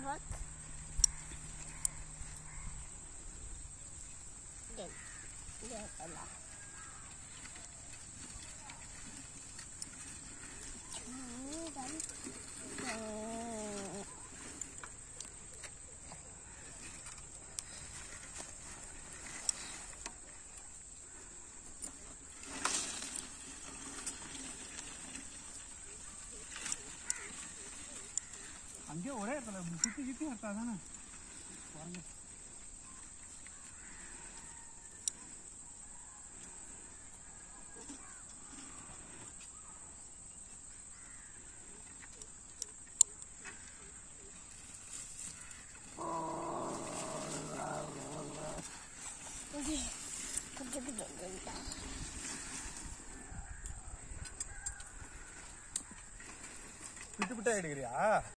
hot. Then, then pala. Hmm, dali. Hmm. அங்கே ஒரே இடத்துல இப்படி சுற்றி சுற்றி வரட்டா தானே பாருங்க Okay. கொஞ்சம் கொஞ்சம் கொஞ்சம். விட்டு விட்டா எடுக்கிறியா